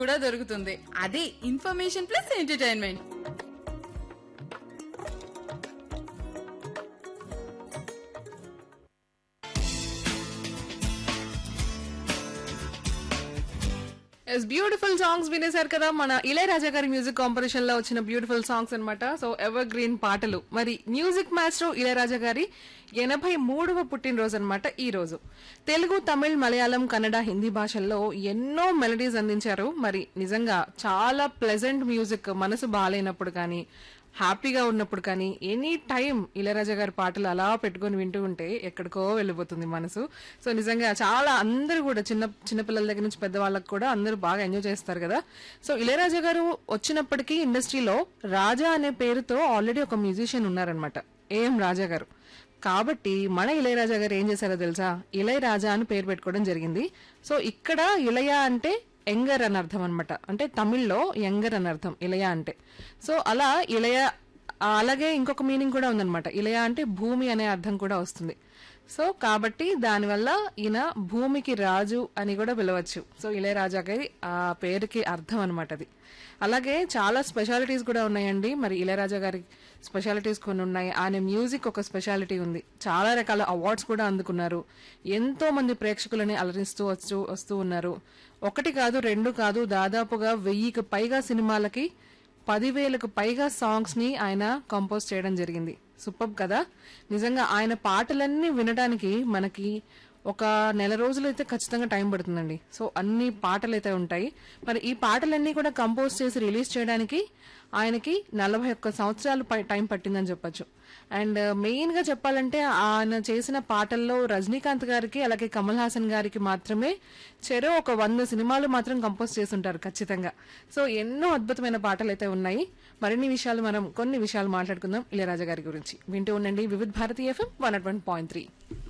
కూడా దొరుకుతుంది అదే information plus entertainment yes beautiful songs వినేశారు కదా మన ఇళయరాజా గారి మ్యూజిక్ కాంపిటీషన్ లో వచ్చిన బ్యూటిఫుల్ సాంగ్స్ అన్నమాట సో ఎవర్ గ్రీన్ పాటలు మరి మ్యూజిక్ మాస్టర్ ఇళయరాజా గారి ఎనభై మూడవ పుట్టినరోజు అనమాట ఈ రోజు తెలుగు తమిళ్ మలయాళం కన్నడ హిందీ భాషల్లో ఎన్నో మెలడీస్ అందించారు మరి నిజంగా చాలా ప్లెజెంట్ మ్యూజిక్ మనసు బాగాలేనప్పుడు కానీ హ్యాపీగా ఉన్నప్పుడు కానీ ఎనీ టైం ఇళయరాజా గారి పాటలు అలా పెట్టుకొని వింటూ ఉంటే ఎక్కడికో వెళ్ళిపోతుంది మనసు సో నిజంగా చాలా అందరూ కూడా చిన్న చిన్నపిల్లల దగ్గర నుంచి పెద్దవాళ్ళకి కూడా అందరూ బాగా ఎంజాయ్ చేస్తారు కదా సో ఇళయరాజా గారు వచ్చినప్పటికీ ఇండస్ట్రీలో రాజా అనే పేరుతో ఆల్రెడీ ఒక మ్యూజిషియన్ ఉన్నారనమాట ఏఎం రాజా గారు కాబట్టి మన ఇళయరాజా గారు ఏం చేశారో తెలుసా ఇళయరాజా అని పేరు పెట్టుకోవడం జరిగింది సో ఇక్కడ ఇళయ అంటే యంగర్ అని అర్థం అనమాట అంటే తమిళ్లో యంగర్ అని అర్థం ఇళయ అంటే సో అలా ఇళయ ఆ, అలాగే ఇంకొక మీనింగ్ కూడా ఉందన్నమాట ఇళయ అంటే భూమి అనే అర్థం కూడా వస్తుంది సో కాబట్టి దానివల్ల ఈయన భూమికి రాజు అని కూడా పిలవచ్చు సో ఇళయరాజా గారి ఆ పేరుకి అర్థం అనమాట అది అలాగే చాలా స్పెషాలిటీస్ కూడా ఉన్నాయండి మరి ఇళయరాజా గారి స్పెషాలిటీస్ కొన్ని ఉన్నాయి ఆయన మ్యూజిక్ ఒక స్పెషాలిటీ ఉంది చాలా రకాల అవార్డ్స్ కూడా అందుకున్నారు ఎంతో మంది ప్రేక్షకులని అలరిస్తూ వస్తూ వస్తూ ఉన్నారు ఒకటి కాదు రెండు కాదు దాదాపుగా వెయ్యికి పైగా సినిమాలకి పదివేలకు పైగా సాంగ్స్ ని ఆయన కంపోజ్ చేయడం జరిగింది సూపర్ కదా నిజంగా ఆయన పాటలన్నీ వినడానికి మనకి ఒక నెల రోజులు అయితే ఖచ్చితంగా టైం పడుతుందండి సో అన్ని పాటలు అయితే ఉంటాయి మరి ఈ పాటలన్నీ కూడా కంపోజ్ చేసి రిలీజ్ చేయడానికి ఆయనకి నలభై ఒక్క సంవత్సరాలు పై- టైం పట్టిందని చెప్పొచ్చు అండ్ మెయిన్ గా చెప్పాలంటే ఆయన చేసిన పాటల్లో రజనీకాంత్ గారికి అలాగే కమల్ హాసన్ గారికి మాత్రమే చెరో ఒక వంద సినిమాలు మాత్రం కంపోజ్ చేస్తుంటారు ఖచ్చితంగా సో ఎన్నో అద్భుతమైన పాటలు అయితే ఉన్నాయి మరిన్ని విషయాలు మనం కొన్ని విషయాలు మాట్లాడుకుందాం ఇళయరాజా గారి గురించి వింటూ ఉండండి Vividh Bharati FM one point three